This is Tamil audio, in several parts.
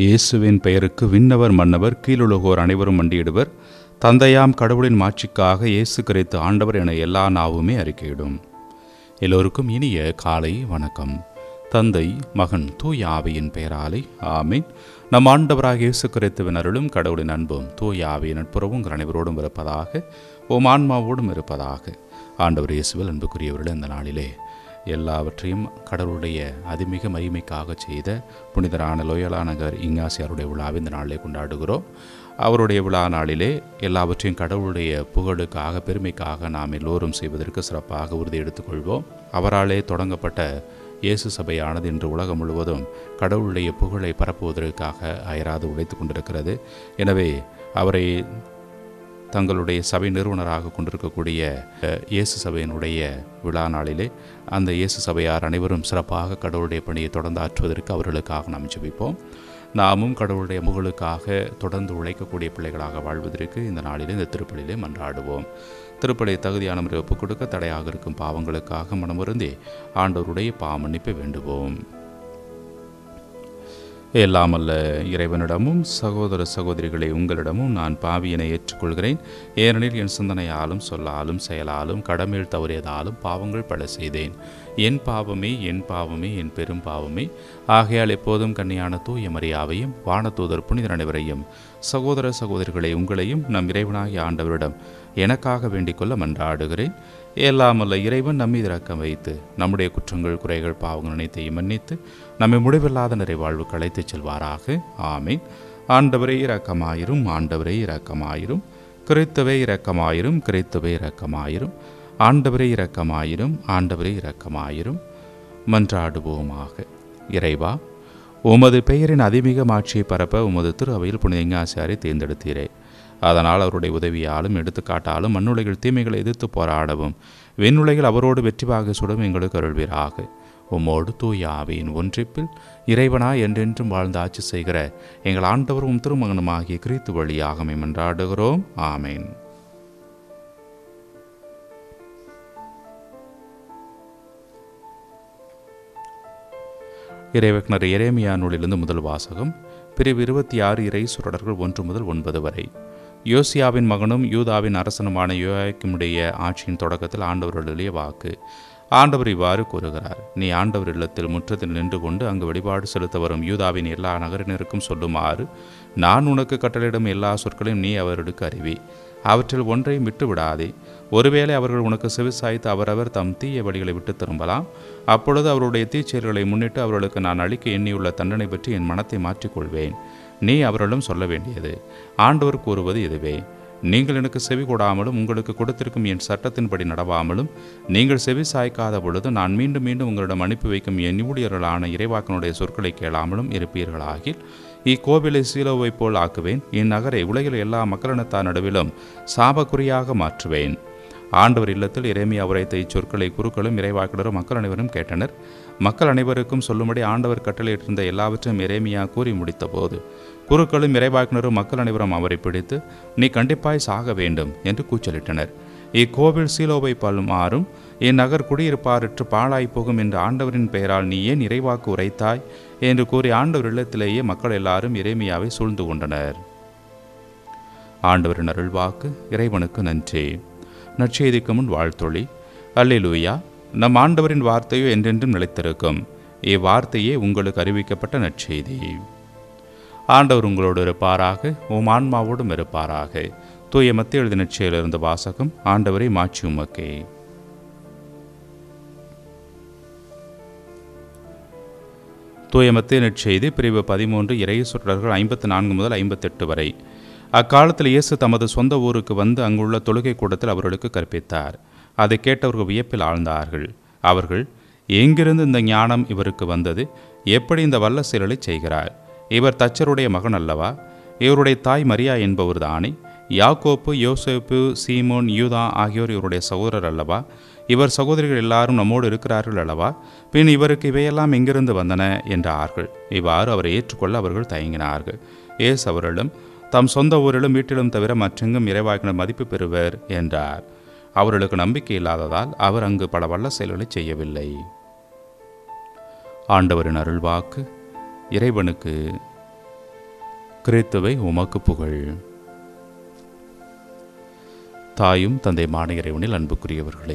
இயேசுவின் பெயருக்கு விண்ணவர் மன்னவர் கீழுலகோர் அனைவரும் மண்டியிடுவர் தந்தையாம் கடவுளின் மாட்சிக்காக இயேசு கிறிஸ்து ஆண்டவர் என எல்லா நாவுமே அறிக்கையிடும் எல்லோருக்கும் இனிய காலை வணக்கம் தந்தை மகன் தூய ஆவியின் பெயராலே ஆமீன் நம் ஆண்டவராக இயேசு கிறிஸ்துவின் அருளும் கடவுளின் அன்பும் தூய ஆவியின் நட்புறவும் உங்கள் அனைவரோடும் இருப்பதாக ஓம் ஆன்மாவோடும் இருப்பதாக ஆண்டவர் இயேசுவில் அன்புக்குரியவர்கள் இந்த நாளிலே எல்லாவற்றையும் கடவுளுடைய அதிமிக மகிமைக்காக செய்த புனிதரான லோயலா நகர் இங்காசியாருடைய விழாவை இந்த நாளிலே கொண்டாடுகிறோம் அவருடைய விழா நாளிலே எல்லாவற்றையும் கடவுளுடைய புகழுக்காக பெருமைக்காக நாம் எல்லோரும் செய்வதற்கு சிறப்பாக உறுதி எடுத்துக்கொள்வோம் அவராலே தொடங்கப்பட்ட இயேசு சபையானது இன்று உலகம் முழுவதும் கடவுளுடைய புகழை பரப்புவதற்காக அயராது உழைத்து கொண்டிருக்கிறது எனவே அவரை தங்களுடைய சபை நிறுவனராக கொண்டிருக்கக்கூடிய அஹ், இயேசு சபையினுடைய விழா நாளிலே அந்த இயேசு சபையார் அனைவரும் சிறப்பாக கடவுளுடைய பணியை தொடர்ந்து ஆற்றுவதற்கு அவர்களுக்காக நாம் ஜெபிப்போம் நாமும் கடவுளுடைய புகழுக்காக தொடர்ந்து உழைக்கக்கூடிய பிள்ளைகளாக வாழ்வதற்கு இந்த நாளிலே இந்த திருப்பலியிலே மன்றாடுவோம் திருப்பலி தகுதியான முறை ஒப்புக் கொடுக்க தடையாக இருக்கும் பாவங்களுக்காக மனமுருந்தி ஆண்டவருடைய பாவமன்னிப்பை வேண்டுவோம் எல்லாம் அல்ல இறைவனிடமும் சகோதர சகோதரிகளை உங்களிடமும் நான் பாவியனை ஏற்றுக்கொள்கிறேன் ஏனெனில் என் சிந்தனையாலும் சொல்லாலும் செயலாலும் கடமையில் தவறியதாலும் பாவங்கள் பல செய்தேன் என் பாவமே என் பாவமே என் பெரும் பாவமே ஆகையால் எப்போதும் கன்னியான தூய மரியாவையும் வானதூதர் புனிதர் அனைவரையும் சகோதர சகோதரிகளை உங்களையும் நம் இறைவனாகிய ஆண்டவரிடம் எனக்காக வேண்டிக் கொள்ள மன்றாடுகிறேன் எல்லாமல்ல இறைவன் நம்மீது இரக்கம் வைத்து நம்முடைய குற்றங்கள் குறைகள் பாவங்கள் அனைத்தையும் மன்னித்து நம்மை முடிவில்லாத நிறைவாழ்வு களைத்துச் செல்வாராக ஆமீன் ஆண்டவரே இரக்கமாயிரும் ஆண்டவரே இரக்கமாயிரும் கிறித்துவே இரக்கமாயிரும் கிறித்துவே இரக்கமாயிரும் ஆண்டவரே இரக்கமாயிரும் ஆண்டவரே இரக்கமாயிரும் மன்றாடுவோமாக இறைவா உமது பெயரின் அதிமிக மாட்சியை பரப்ப உமது திரு அவையில் புனித இங்காசியாரை தேர்ந்தெடுத்தீரே அதனால் அவருடைய உதவியாலும் எடுத்துக்காட்டாலும் மண்ணுலகில் தீமைகளை எதிர்த்து போராடவும் விண்ணுலகில் அவரோடு வெற்றிவாக சுடும் எங்களுக்கு அருள்வீராக உம்மோடு தூய ஆவியின் ஒன்றிப்பில் இறைவனாய் என்றென்றும் வாழ்ந்து ஆட்சி செய்கிற எங்கள் ஆண்டவரும் திருமகனுமாகிய கிறித்து வழியாக மன்றாடுகிறோம் ஆமேன் இறைவக்னர் எரேமியா நூலிலிருந்து முதல் வாசகம் பிரிவு இருபத்தி ஆறு இறை சுரடர்கள் ஒன்று முதல் ஒன்பது வரை யோசியாவின் மகனும் யூதாவின் அரசனுமான யோயாக்கிமுடைய ஆட்சியின் தொடக்கத்தில் ஆண்டவர்களுடைய வாக்கு ஆண்டவர் இவ்வாறு கூறுகிறார் நீ ஆண்டவர் இல்லத்தில் முற்றத்தில் நின்று கொண்டு அங்கு வழிபாடு செலுத்த வரும் யூதாவின் எல்லா நகரினருக்கும் சொல்லுமாறு நான் உனக்கு கட்டளையிடும் எல்லா சொற்களையும் நீ அவர்களுக்கு அறிவி அவற்றில் ஒன்றையும் விட்டு விடாதே ஒருவேளை அவர்கள் உனக்கு செவிசாய்த்து அவரவர் தம் தீய வழிகளை விட்டு திரும்பலாம் அப்பொழுது அவருடைய தீச்செயல்களை முன்னிட்டு அவர்களுக்கு நான் அளிக்க எண்ணியுள்ள தண்டனை பற்றி என் மனத்தை மாற்றிக்கொள்வேன் நீ அவர்களிடம் சொல்ல வேண்டியது ஆண்டவர் கூறுவது இதுவே நீங்கள் எனக்கு செவி கொடாமலும் உங்களுக்கு கொடுத்திருக்கும் என் சட்டத்தின்படி நடவாமலும் நீங்கள் செவி சாய்க்காத பொழுது நான் மீண்டும் மீண்டும் உங்களிடம் அனுப்பி வைக்கும் என் ஊழியர்களான இறைவாக்கனுடைய சொற்களை கேளாமலும் இருப்பீர்களாகில் இக்கோவிலை சீலோவை போல் ஆக்குவேன் இந்நகரை உலகில் எல்லா மக்களினத்தார் நடுவிலும் சாபக்குறியாக மாற்றுவேன் ஆண்டவர் இல்லத்தில் இறைமையா உரைத்த இச்சொற்களை குருக்களும் இறைவாக்கினரும் மக்கள் அனைவரும் கேட்டனர் மக்கள் அனைவருக்கும் சொல்லும்படி ஆண்டவர் கட்டளையிட்டிருந்த எல்லாவற்றையும் இறைமையா கூறி முடித்தபோது குருக்களும் இறைவாக்கினரும் மக்கள் அனைவரும் அவரை பிடித்து நீ கண்டிப்பாய் சாக வேண்டும் என்று கூச்சலிட்டனர் இக்கோவில் சீலோவை பல்மாறும் இந்நகர் குடியிருப்பாரற்று பாழாய் போகும் என்று ஆண்டவரின் பெயரால் நீ ஏன் இறைவாக்கு உரைத்தாய் என்று கூறி ஆண்டவர் இல்லத்திலேயே மக்கள் எல்லாரும் இறைமையாவை சூழ்ந்து கொண்டனர் ஆண்டவரின் அருள்வாக்கு இறைவனுக்கு நன்றி நற்செய்திக்கு முன் வாழ்த்தொழி அல்லேலூயா நம் ஆண்டவரின் வார்த்தையோ என்றென்றும் நிலைத்திருக்கும் இவ்வார்த்தையே உங்களுக்கு அறிவிக்கப்பட்ட நற்செய்தி ஆண்டவர் உங்களோடு இருப்பாராக உம் ஆன்மாவோடும் இருப்பாராக தூய மத்திய எழுதி நற்செயலிருந்து வாசகம் ஆண்டவரை மாட்சி உமக்கே தூய மத்திய நற்செய்தி பிரிவு பதிமூன்று இறைய சுற்றர்கள் ஐம்பத்து நான்கு முதல் ஐம்பத்தெட்டு வரை அக்காலத்தில் இயேசு தமது சொந்த ஊருக்கு வந்து அங்குள்ள தொழுகை கூடத்தில் அவர்களுக்கு கற்பித்தார் அதை கேட்டவர்கள் வியப்பில் ஆழ்ந்தார்கள் அவர்கள் எங்கிருந்து இந்த ஞானம் இவருக்கு வந்தது எப்படி இந்த வல்ல செயலை செய்கிறார் இவர் தச்சருடைய மகன் அல்லவா இவருடைய தாய் மரியா என்பவர் தானே யாக்கோப்பு யோசேப்பு சீமோன் யூதா ஆகியோர் இவருடைய சகோதரர் அல்லவா இவர் சகோதரிகள் எல்லாரும் நம்மோடு இருக்கிறார்கள் அல்லவா பின் இவருக்கு இவையெல்லாம் எங்கிருந்து வந்தன என்றார்கள் இவ்வாறு அவரை ஏற்றுக்கொள்ள அவர்கள் தயங்கினார்கள் ஏசு அவர்களிடம் தம் சொந்த ஊரிலும் வீட்டிலும் தவிர மற்றெங்கும் இறைவாக்கினர் மதிப்பு பெறுவர் என்றார் அவர்களுக்கு நம்பிக்கை இல்லாததால் அவர் அங்கு பல வல்ல செயல்களை செய்யவில்லை ஆண்டவரின் அருள்வாக்கு இறைவனுக்கு கிறித்துவை உமக்கு புகழ் தாயும் தந்தை மாநகரைவனில் அன்புக்குரியவர்களே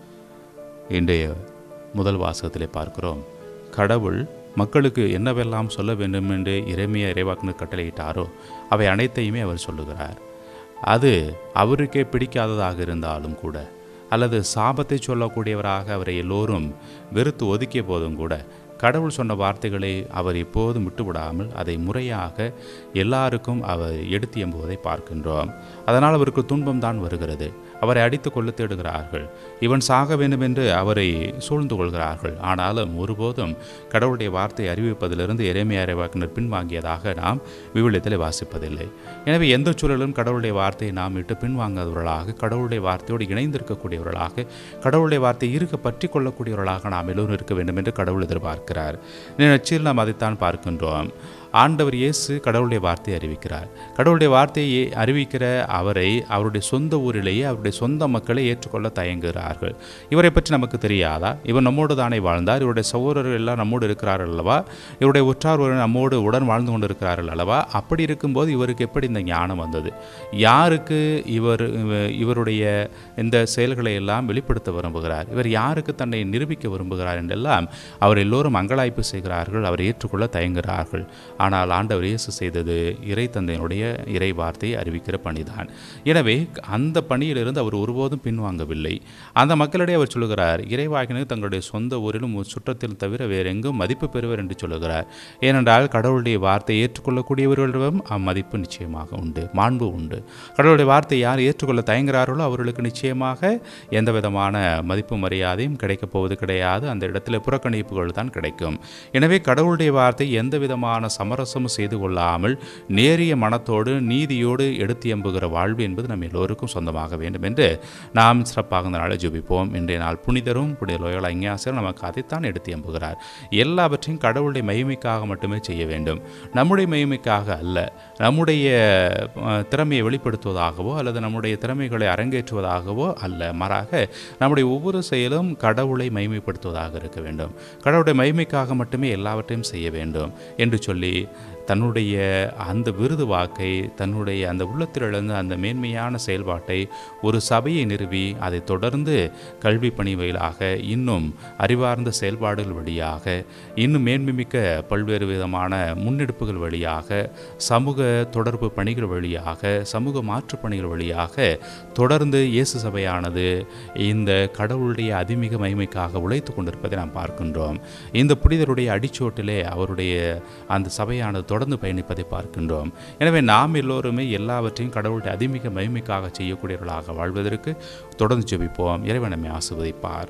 இன்றைய முதல் வாசகத்திலே பார்க்கிறோம் கடவுள் மக்களுக்கு என்னவெல்லாம் சொல்ல வேண்டும் என்று இறைமைய இறைவாக்குனர் கட்டளையிட்டாரோ அவை அனைத்தையுமே அவர் சொல்லுகிறார் அது அவருக்கே பிடிக்காததாக இருந்தாலும் கூட அல்லது சாபத்தை சொல்லக்கூடியவராக அவரை எல்லோரும் வெறுத்து ஒதுக்கிய போதும் கூட கடவுள் சொன்ன வார்த்தைகளை அவர் எப்போதும் விட்டுவிடாமல் அதை முறையாக எல்லாருக்கும் அவர் எடுத்து எம்புவதை பார்க்கின்றோம் அதனால் அவருக்கு துன்பம் தான் வருகிறது அவரை அடித்து கொள்ள தேடுகிறார்கள் இவன் சாக வேண்டும் என்று அவரை சூழ்ந்து கொள்கிறார்கள் ஆனாலும் ஒருபோதும் கடவுளுடைய வார்த்தை அறிவிப்பதிலிருந்து இறைமை அறிவாக்கினர் பின்வாங்கியதாக நாம் விவிலியத்தில் வாசிப்பதில்லை எனவே எந்த சூழலும் கடவுளுடைய வார்த்தையை நாம் விட்டு பின்வாங்காதவர்களாக கடவுளுடைய வார்த்தையோடு இணைந்திருக்கக்கூடியவர்களாக கடவுளுடைய வார்த்தை இருக்க பற்றி கொள்ளக்கூடியவர்களாக நாம் எல்லோரும் இருக்க வேண்டும் என்று கடவுள் எதிர்பார்க்கிறார் நச்சில் நாம் அதைத்தான் பார்க்கின்றோம் ஆண்டவர் இயேசு கடவுளுடைய வார்த்தையை அறிவிக்கிறார் கடவுளுடைய வார்த்தையை அறிவிக்கிற அவரை அவருடைய சொந்த ஊரிலேயே அவருடைய சொந்த மக்களை ஏற்றுக்கொள்ள தயங்குகிறார்கள் இவரை பற்றி நமக்கு தெரியாதா இவர் நம்மோடு தானே வாழ்ந்தார் இவருடைய சகோதரர்கள் எல்லாம் நம்மோடு இருக்கிறார்கள் அல்லவா இவருடைய உற்றார் உறவினர் நம்மோடு உடன் வாழ்ந்து கொண்டிருக்கிறார்கள் அல்லவா அப்படி இருக்கும்போது இவருக்கு எப்படி இந்த ஞானம் வந்தது யாருக்கு இவர் இவருடைய இந்த செயல்களை எல்லாம் வெளிப்படுத்த விரும்புகிறார் இவர் யாருக்கு தன்னை நிரூபிக்க விரும்புகிறார் என்றெல்லாம் அவர் எல்லோரும் அங்கலாய்ப்பு செய்கிறார்கள் அவரை ஏற்றுக்கொள்ள தயங்குகிறார்கள் ஆனால் ஆண்டவர் இயேசு செய்தது இறை தந்தையினுடைய இறை வார்த்தையை அறிவிக்கிற பணிதான் எனவே அந்த பணியிலிருந்து அவர் ஒருபோதும் பின்வாங்கவில்லை அந்த மக்களிடையே அவர் சொல்லுகிறார் இறைவாகினர் தங்களுடைய சொந்த ஊரிலும் சுற்றத்தில் தவிர வேறெங்கும் மதிப்பு பெறுவர் என்று சொல்லுகிறார் ஏனென்றால் கடவுளுடைய வார்த்தையை ஏற்றுக்கொள்ளக்கூடியவர்களிடம் அம்மதிப்பு நிச்சயமாக உண்டு மாண்பு உண்டு கடவுளுடைய வார்த்தை யார் ஏற்றுக்கொள்ள தயங்குகிறார்களோ அவர்களுக்கு நிச்சயமாக எந்த விதமான மதிப்பு மரியாதையும் கிடைக்கப் போவது கிடையாது அந்த இடத்துல புறக்கணிப்புகள் தான் கிடைக்கும் எனவே கடவுளுடைய வார்த்தை எந்த விதமான சமரசமும் செய்து கொள்ளாமல் நேரிய மனத்தோடு நீதியோடு எடுத்து எம்புகிற வாழ்வு என்பது நம் எல்லோருக்கும் சொந்தமாக வேண்டும் என்று நாம் சிறப்பாக இந்த நாளை ஜெபிப்போம் இன்றைய நாள் புனிதரும் புனித லோயலா இங்காசர் நமக்கு அதைத்தான் எடுத்து எம்புகிறார் எல்லாவற்றையும் கடவுளுடைய மகிமைக்காக மட்டுமே செய்ய வேண்டும் நம்முடைய மகிமைக்காக அல்ல நம்முடைய திறமையை வெளிப்படுத்துவதாகவோ அல்லது நம்முடைய திறமைகளை அரங்கேற்றுவதாகவோ அல்ல மாறாக நம்முடைய ஒவ்வொரு செயலும் கடவுளை மகிமைப்படுத்துவதாக இருக்க வேண்டும் கடவுளுடைய மகிமைக்காக மட்டுமே எல்லாவற்றையும் செய்ய வேண்டும் என்று சொல்லி தன்னுடைய அந்த விருது வாக்கை தன்னுடைய அந்த உள்ளத்திலிருந்து அந்த மேன்மையான செயல்பாட்டை ஒரு சபையை நிறுவி அதை தொடர்ந்து கல்வி பணி வழியாக இன்னும் அறிவார்ந்த செயல்பாடுகள் வழியாக இன்னும் மேன்மைமிக்க பல்வேறு விதமான முன்னெடுப்புகள் வழியாக சமூக தொடர்பு பணிகள் வழியாக சமூக மாற்று பணிகள் வழியாக தொடர்ந்து இயேசு சபையானது இந்த கடவுளுடைய அதிமிக மகிமைக்காக உழைத்து கொண்டிருப்பதை நாம் பார்க்கின்றோம் இந்த புனிதருடைய அடிச்சோட்டிலே அவருடைய அந்த சபையானது தொடர்ந்து பயணிப்பதை பார்க்கின்றோம் எனவே நாம் எல்லோருமே எல்லாவற்றையும் கடவுளுடைய அதிமிக மகிமைக்காக செய்யக்கூடியவர்களாக வாழ்வதற்கு தொடர்ந்து ஜெபிப்போம் இறைவன் நம்மை ஆசிர்வதிப்பார்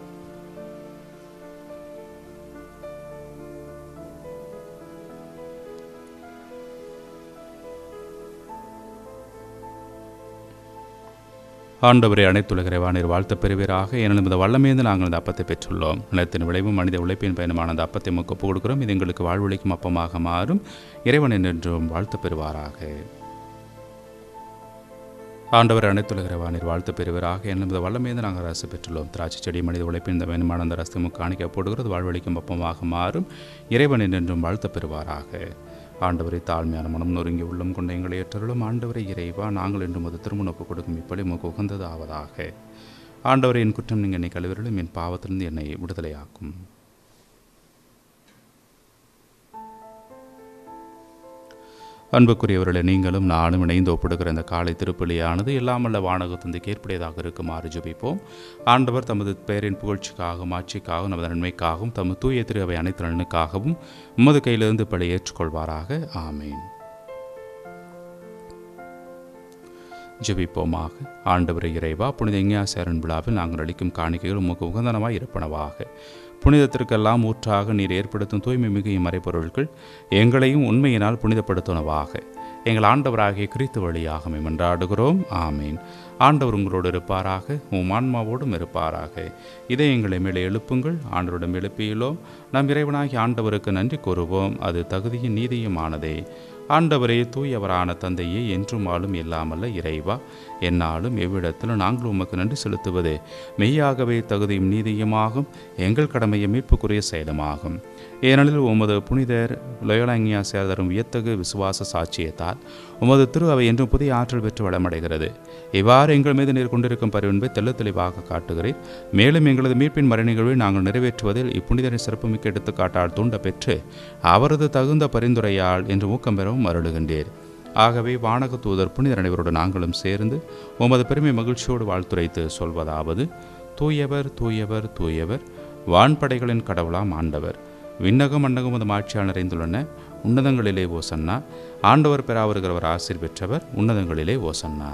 ஆண்டவரை அனைத்துலக வானிர் வாழ்த்த பெறுவீராக எனும் இந்த வல்லமேந்து நாங்கள் இந்த அப்பத்தை பெற்றுள்ளோம் நிலத்தின் விளைவும் மனித உழைப்பின் பயணமான அந்த அப்பத்தை முக்க கொடுக்கிறோம் இது எங்களுக்கு வாழ்வழிக்கும் அப்பமாக மாறும் இறைவன் என்றும் வாழ்த்த பெறுவாராக ஆண்டவர் அனைத்துலக வானிர் வாழ்த்து பெறுவராக என்னும் இந்த வல்லமேந்து நாங்கள் ரசு பெற்றுள்ளோம் திராட்சை செடி மனித உழைப்பின் இந்த வேணுமான அந்த ரசமும் காணிக்க போடுகிறது வாழ்வழிக்கும் அப்பமாக மாறும் இறைவன் என்றும் வாழ்த்த பெறுவாராக ஆண்டவரை தாழ்மையான மனம் நொறுங்கி உள்ளம் கொண்ட எங்களை ஏற்றருளும் ஆண்டவரை இறைவா நாங்கள் என்று முத திருமணப்பு கொடுக்கும் இப்படி உமக்கு உகந்தது ஆவதாக ஆண்டவரை என் குற்றம் நீங்கள் என்னை கழுவிரலும் என் பாவத்திலிருந்து என்னை விடுதலையாக்கும் அன்புக்குரியவர்களை நீங்களும் நானும் இணைந்து ஒப்பிடுகிற இந்த காலை திருப்பலியானது எல்லாமல்ல வானகத்தந்தைக்கு ஏற்புடையதாக இருக்குமாறு ஜபிப்போம் ஆண்டவர் தமது பெயரின் புகழ்ச்சிக்காகவும் ஆட்சிக்காகவும் நமது நன்மைக்காகவும் தமது தூய திரு அவை அனைத்து நலனுக்காகவும் உமது கையிலிருந்து பழி ஏற்றுக்கொள்வாராக ஆமேன் ஜெபிப்போமாக ஆண்டவர் இறைவா புனித இஞ்ஞாசேரன் விழாவில் நாங்கள் அளிக்கும் காணிக்கைகள் உமக்கு உகந்தனமாய் இருப்பனவாக புனிதத்திற்கெல்லாம் ஊற்றாக நீர் ஏற்படுத்தும் தூய்மை மிகு மறைப்பொருட்கள் எங்களையும் உண்மையினால் புனிதப்படுத்துனவாக எங்கள் ஆண்டவராகிய கிறித்து வழியாக மன்றாடுகிறோம் ஆமீன் ஆண்டவர் உங்களோடு இருப்பாராக உம் ஆன்மாவோடும் இருப்பாராக இதை எங்களை மேலே எழுப்புங்கள் ஆண்டவரிடம் எழுப்பியுள்ளோம் நம் இறைவனாகி ஆண்டவருக்கு நன்றி கூறுவோம் அது தகுதியும் நீதியுமானதே ஆண்டவரே தூயவரான தந்தையே என்றும் ஆளும் இல்லாமல்ல இறைவா என்னாலும் எவ்விடத்திலும் நாங்கள் உமக்கு நன்றி செலுத்துவது மெய்யாகவே தகுதியும் நீதியுமாகும் எங்கள் கடமையை மீட்புக்குரிய செயலுமாகும் ஏனெனில் உமது புனிதர் லயோலாங்கியா சேர்தரும் வியத்தகு விசுவாச சாட்சியத்தால் உமது திரு அவை என்றும் புதிய ஆற்றல் பெற்று வளமடைகிறது இவ்வாறு எங்கள் மீது நீர் கொண்டிருக்கும் பரிவன்பை தெள்ள தெளிவாக காட்டுகிறேன் மேலும் எங்களது மீட்பின் மறைநிகழ்வை நாங்கள் நிறைவேற்றுவதில் இப்புனிதரின் சிறப்புமிக்க எடுத்துக்காட்டால் தூண்ட பெற்று அவரது தகுந்த பரிந்துரையால் என்று ஊக்கம் பெறவும் அருளுகின்றீர் ஆகவே வானக தூதர் புனிதர் அனைவரோடு நாங்களும் சேர்ந்து உமது பெருமை மகிழ்ச்சியோடு வாழ்த்துரைத்து சொல்வதாவது தூயவர் தூயவர் தூயவர் வான்படைகளின் கடவுளாம் ஆண்டவர் விண்ணகம் மன்னகம் உமது ஆட்சியால் நிறைந்துள்ளன உன்னதங்களிலே ஓசன்னா ஆண்டவர் பெறா வருகிறவர் ஆசிர் பெற்றவர் உன்னதங்களிலே ஓசன்னா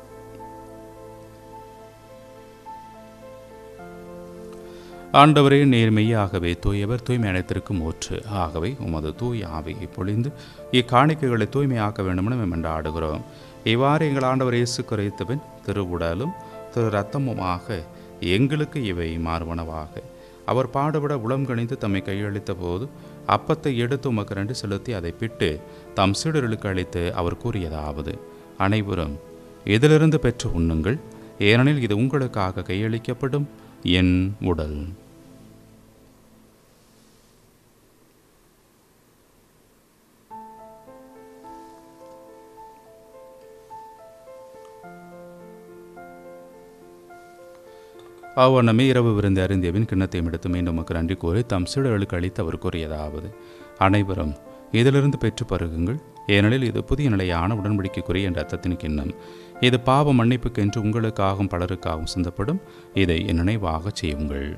ஆண்டவரே நேர்மையாகவே தூயவர் தூய்மை அனைத்திற்கும் ஊற்று ஆகவே உமது தூய ஆவியை பொழிந்து இக்காணிக்கைகளை தூய்மையாக்க வேண்டுமென மெமண்டாடுகிறோம் இவ்வாறு எங்கள் ஆண்டவர் இயேசு குறைத்தவன் திருவுடலும் திரு ரத்தமுமாக எங்களுக்கு இவை மாறுவனவாக அவர் பாடுபட உளம் கணிந்து தம்மை கையளித்த போது அப்பத்தை எடுத்து உமக்கு ரெண்டு செலுத்தி அதை பிட்டு தம் சீடர்களுக்கு அளித்து அவர் கூறியதாவது அனைவரும் இதிலிருந்து பெற்று உண்ணுங்கள் ஏனெனில் இது உங்களுக்காக கையளிக்கப்படும் என் உடல் அவ்வண்ணமே இரவு விருந்து அருந்தியவின் கிண்ணத்தையும் எடுத்து மீண்டும் உமக்கு நன்றி கூறி தம் சீடர்களுக்கு அளித்து அவர் கூறியதாவது அனைவரும் இதிலிருந்து பெற்று பருகுங்கள் ஏனெனில் இது புதிய நிலையான உடன்படிக்கைக்குரிய என்ற அர்த்தத்தின் கிண்ணம் இது பாவ மன்னிப்புக்கென்று உங்களுக்காகவும் பலருக்காகவும் சிந்தப்படும் இதை என் நினைவாகச் செய்யுங்கள்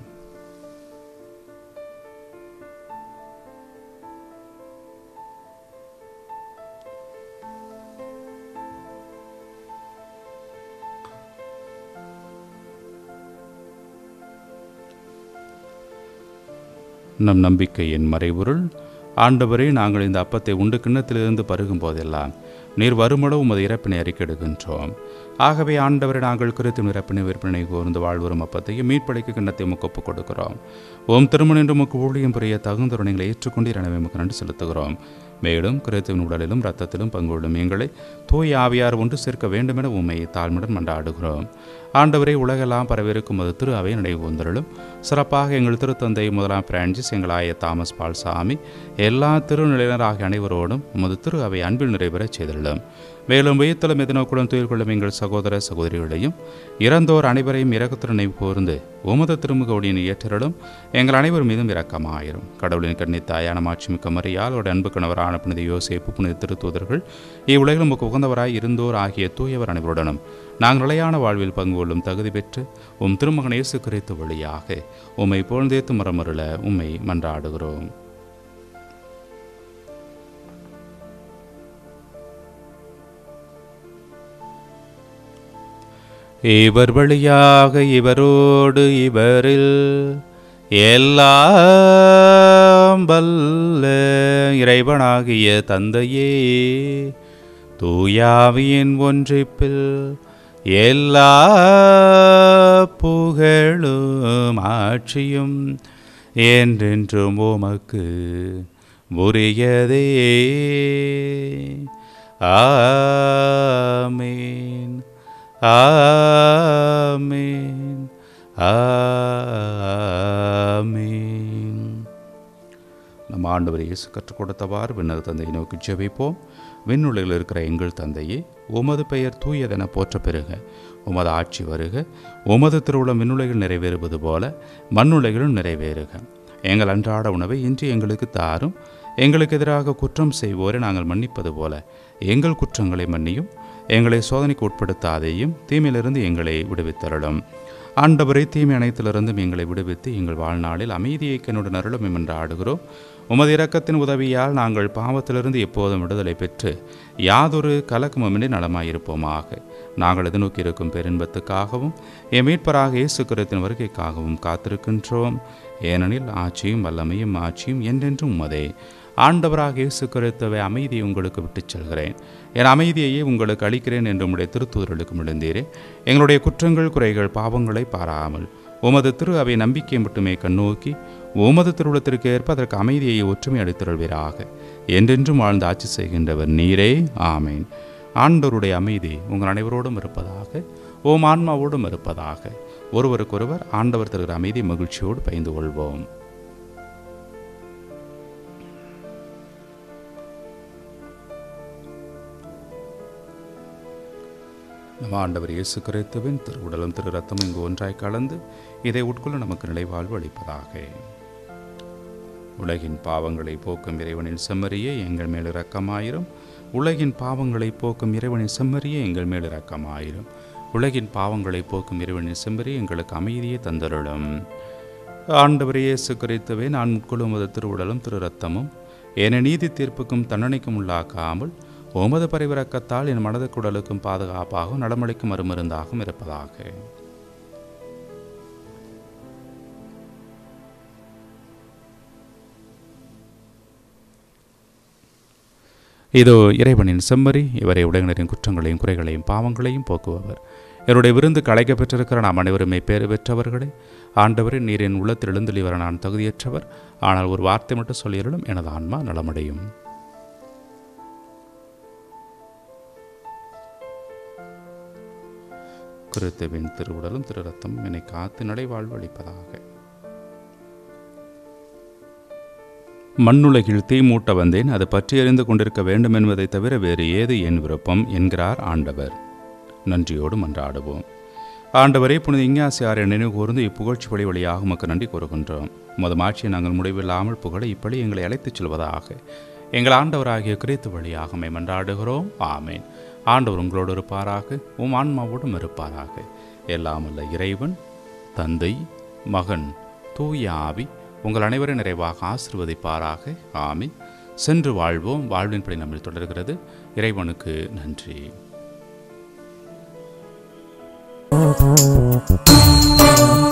நம் நம்பிக்கையின் மறைபொருள் ஆண்டவரே நாங்கள் இந்த அப்பத்தை உண்டு கிண்ணத்திலிருந்து பருகும் போதெல்லாம் நீர் வருமளவு உமது இறப்பினை அறிக்கையிடுகின்றோம் ஆகவே ஆண்டவரை நாங்கள் குறித்து இறப்பினை விற்பனை கூர்ந்து வாழ்வரும் அப்பத்தையும் மீட்படைக்கு கிண்ணத்தை உமக்கு ஒப்புக் கொடுக்கிறோம் ஓம் திருமணம் என்று உமக்கு ஊழியம் புரிய தகுந்த உணங்களை ஏற்றுக்கொண்டு எனவே உமக்கு நன்றி செலுத்துகிறோம் மேலும் கிறித்துவின் உடலிலும் இரத்தத்திலும் பங்குள்ளும் எங்களை தூய் ஆவியார் ஒன்று சேர்க்க வேண்டுமென உண்மை தாழ்மையுடன் மன்றாடுகிறோம் ஆண்டவரை உலகெல்லாம் பரவிருக்கும் அது திரு அவை நினைவு வந்தருளும் சிறப்பாக எங்கள் திருத்தந்தை முதலாம் பிரான்சிஸ் எங்கள் ஆய தாமஸ் பால்சாமி எல்லா திருநிலையினர் ஆகிய அனைவரோடும் உமது திரு அவை அன்பில் நிறைவேறச் செய்துள்ளோம் மேலும் வெய்யத்தலம் எதிர்நோக்குடன் துயில் கொள்ளும் எங்கள் சகோதர சகோதரிகளையும் இறந்தோர் அனைவரையும் இறக்கத்துடன் நினைவு கூர்ந்து உமது திருமுகவுடியின் இயற்றலும் எங்கள் அனைவர் மீதும் இரக்கமாயிரும் கடவுளின் கண்ணி தாயான மாட்சிமிக்க மரியால் அவருடைய அன்பு கணவரான புனித யோசேப்பு புனித திருத்தூதர்கள் இவ்வுலகில் நமக்கு உகந்தவராய் இருந்தோர் ஆகிய தூயவர் அனைவருடனும் நாங்கள் நிலையான வாழ்வில் பங்கு கொள்ளும் தகுதி பெற்று உம் திருமகன் இயேசு கிறிஸ்து வழியாக உம்மை புகழ்ந்தேத்து மரமருள உம்மை மன்றாடுகிறோம் இவர் வழியாக இவரோடு இவரில் எல்லாம் வல்ல இறைவனாகிய தந்தையே தூயாவியின் ஒன்றிப்பில் எல்லா புகழும் ஆட்சியும் என்றென்றும் உமக்கு உரியதே ஆமீன் ஆமீன் ஆமீன் நம் ஆண்டவர் இயேசு கற்றுக் கொடுத்தவாறு விண்ணக தந்தையை நோக்கி ஜெபிப்போம் விண்ணுலகில் இருக்கிற எங்கள் தந்தையே உமது பெயர் தூயதென போற்ற பெறுக உமது ஆட்சி வருக உமது திருவுளம் விண்ணுலகில் நிறைவேறுவது போல மண்ணுலகிலும் நிறைவேறுக எங்கள் அன்றாட உணவை இன்று எங்களுக்கு தாரும் எங்களுக்கு எதிராக குற்றம் செய்வோரை நாங்கள் மன்னிப்பது போல எங்கள் குற்றங்களை மன்னியும் எங்களை சோதனைக்கு உட்படுத்தாதேயும் தீமையிலிருந்து எங்களை விடுவித்தருளும் ஆண்டவரை தீமை அனைத்திலிருந்தும் எங்களை விடுவித்து எங்கள் வாழ்நாளில் அமைதியை கண்ணுடன் அருளும் என்று ஆடுகிறோம் உமது இரக்கத்தின் உதவியால் நாங்கள் பாவத்திலிருந்து எப்போதும் விடுதலை பெற்று யாதொரு கலக்கமுமின்றி நலமாயிருப்போமாக நாங்கள் எதிர்நோக்கி இருக்கும் பெருன்பத்துக்காகவும் என் மீட்பராக இயேசு கிறிஸ்துவின் வருகைக்காகவும் காத்திருக்கின்றோம் ஏனெனில் ஆட்சியும் வல்லமையும் ஆட்சியும் என்றென்றும் உமதே ஆண்டவராக இயேசு கிறிஸ்துவை அமைதியை உங்களுக்கு விட்டுச் செல்கிறேன் என் அமைதியையே உங்களுக்கு அளிக்கிறேன் என்று உம்முடைய திருத்தூதர்களுக்கு விழுந்தீரே எங்களுடைய குற்றங்கள் குறைகள் பாவங்களை பாராமல் உமது திரு அவை நம்பிக்கை மட்டுமே கண்ணோக்கி உமது திருவுளத்திற்கு ஏற்ப அதற்கு அமைதியை ஒற்றுமை அளித்திருள்வீராக என்றென்றும் வாழ்ந்து ஆட்சி செய்கின்றவர் நீரே ஆமேன் ஆண்டவருடைய அமைதி உங்கள் அனைவரோடும் இருப்பதாக ஓம் ஆன்மாவோடும் இருப்பதாக ஒருவருக்கொருவர் ஆண்டவர் தருகிற அமைதி மகிழ்ச்சியோடு பயந்து கொள்வோம் நம் ஆண்டவர் இயேசு கிறிஸ்துவின் திருவுடலும் திரு ரத்தமும் இங்கு ஒன்றாய் கலந்து இதை உட்கொள்ள நமக்கு நிலைவாழ்வு அளிப்பதாக உலகின் பாவங்களை போக்கும் இறைவனின் செம்மறியே எங்கள் மேல் இரக்கமாயிரும் உலகின் பாவங்களை போக்கும் இறைவனின் செம்மறியே எங்கள் மேல் இரக்கமாயிரும் உலகின் பாவங்களை போக்கும் இறைவனின் செம்மறியே எங்களுக்கு அமைதியை தந்தருளும் ஆண்டவர் இயேசு கிறிஸ்துவே நான் உட்கொள்ளும் அது திருவுடலும் திரு ரத்தமும் என நீதி தீர்ப்புக்கும் தண்டனைக்கும் உள்ளாக்காமல் உமது பரிவிறக்கத்தால் என் மனது குடலுக்கும் பாதுகாப்பாகவும் நலமளிக்கும் மறுமருந்தாகவும் இருப்பதாக இதோ இறைவனின் செம்மறி இவரை உடையினரின் குற்றங்களையும் குறைகளையும் பாவங்களையும் போக்குபவர் இவருடைய விருந்து களைக்க பெற்றிருக்கிற நாம் அனைவருமே பேறு பெற்றவர்களே ஆண்டவரின் நீரின் உள்ளத்தில் எழுந்தொழி வர நான் தகுதியற்றவர் ஆனால் ஒரு வார்த்தை மட்டும் சொல்லியருளும் எனது ஆன்மா நலமடையும் கிறிஸ்துவின் திருவுடலும் திரு ரத்தம் என்னை காத்து நடைவாழ்வு அளிப்பதாக மண்ணுலகில் தீ மூட்ட வந்தேன் அது பற்றி அறிந்து கொண்டிருக்க வேண்டும் என்பதை தவிர வேறு ஏது என் விருப்பம் என்கிறார் ஆண்டவர் நன்றியோடு மன்றாடுவோம் ஆண்டவரே புனித இஞ்ஞாசியாரை நினைவு கூர்ந்து இப்புகழ்ச்சி வழி வழியாக உமக்கு நன்றி கூறுகின்றோம் உமது மாட்சியை நாங்கள் முடிவில்லாமல் புகழ இப்படி எங்களை அழைத்துச் செல்வதாக எங்கள் ஆண்டவராகிய கிறித்து வழியாக மை மன்றாடுகிறோம் ஆமேன் ஆண்டவர் உங்களோடு இருப்பாராக உம் ஆன்மாவோடும் இருப்பாராக எல்லாம் அல்ல இறைவன் தந்தை மகன் தூய ஆவி உங்கள் அனைவரும் நிறைவாக ஆசிர்வதிப்பாராக ஆமீன் சென்று வாழ்வோம் வாழ்வின்படி நம்மில் தொடர்கிறது இறைவனுக்கு நன்றி Thank you.